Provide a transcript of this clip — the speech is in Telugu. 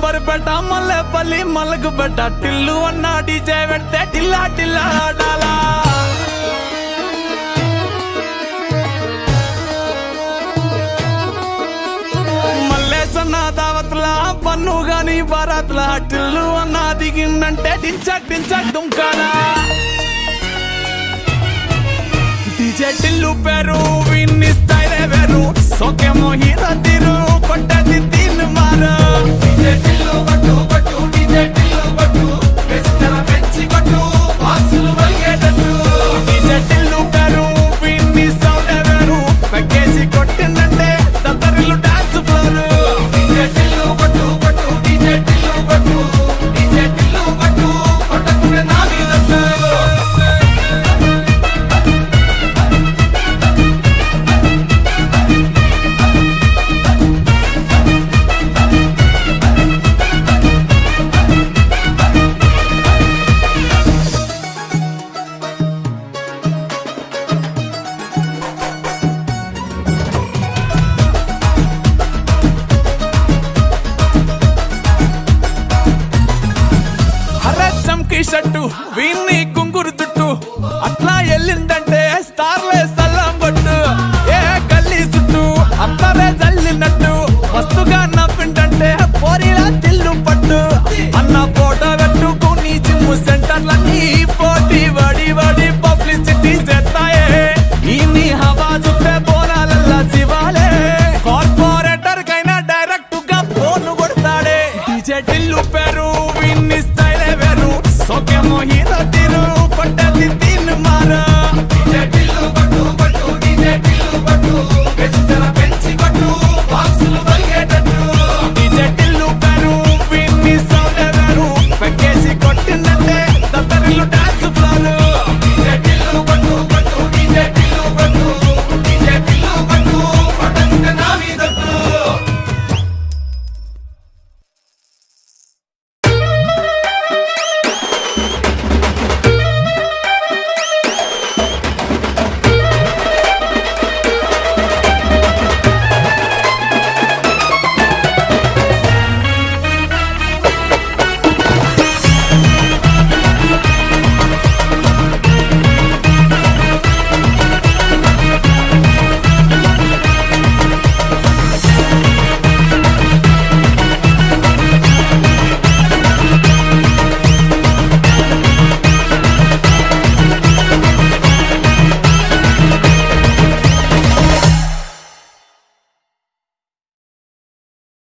అంబర్ పెట్ట మల్లెపల్లి మలగు పెట్ట టిల్లు అన్న డీజే పెడితే టిల్లా టిల్లా ఆడాలా మల్లేసన్న దావత్ల పన్ను గాని బారాత్ల టిల్లు అన్న దిగిందంటే టించక్ టించక్ దుంకాలా డీజే టిల్లు పేరు విన్ని స్టైలే వేరు సోకేమో హీరో తీరు కొట్టది తీన్ మారు డీజే టిల్లు కొట్టు కొట్టు డీజే టిల్లు కొట్టు పెంచర పెంచి కొట్టు బాక్సులు వలిగేటట్టు డీజే టిల్లు పేరు విన్ని సౌండే వేరు పెక్కేసి కొట్టిందంటే దద్దరిల్లు డాన్స్ ఫ్లోరు డీజే టిల్లు కొట్టు కొట్టు డీజే టిల్లు కొట్టు డీజే టిల్లు కొట్టు కొట్టకునే నా మీద పేరు. అరే చంకి షట్టు వీన్ని కుంగురు చుట్టు అట్లా ఎల్లిందంటే స్టార్లే సల్లం పట్టు ఏ గల్లీ చుట్టూ అత్తరే జల్లినట్టు మస్తుగా నవ్విందంటే పోరిలా తిల్లు పట్టు అన్న ఫోటో పెట్టుకుని జిమ్ సెంటర్లన్నీ పోటీ వడి వడి పబ్లిసిటీ చేస్తాయే ఈ నీ హవా చుట్టే బోనాలల్లా శివాలే కార్పొరేటర్ కైనా డైరెక్ట్ గా ఫోన్ కొడతాడే డీజే టిల్లు పేరు విన్ని స్టైలే వేరు సోకేమో హీరో తీరు కొట్టది తిన్ మారు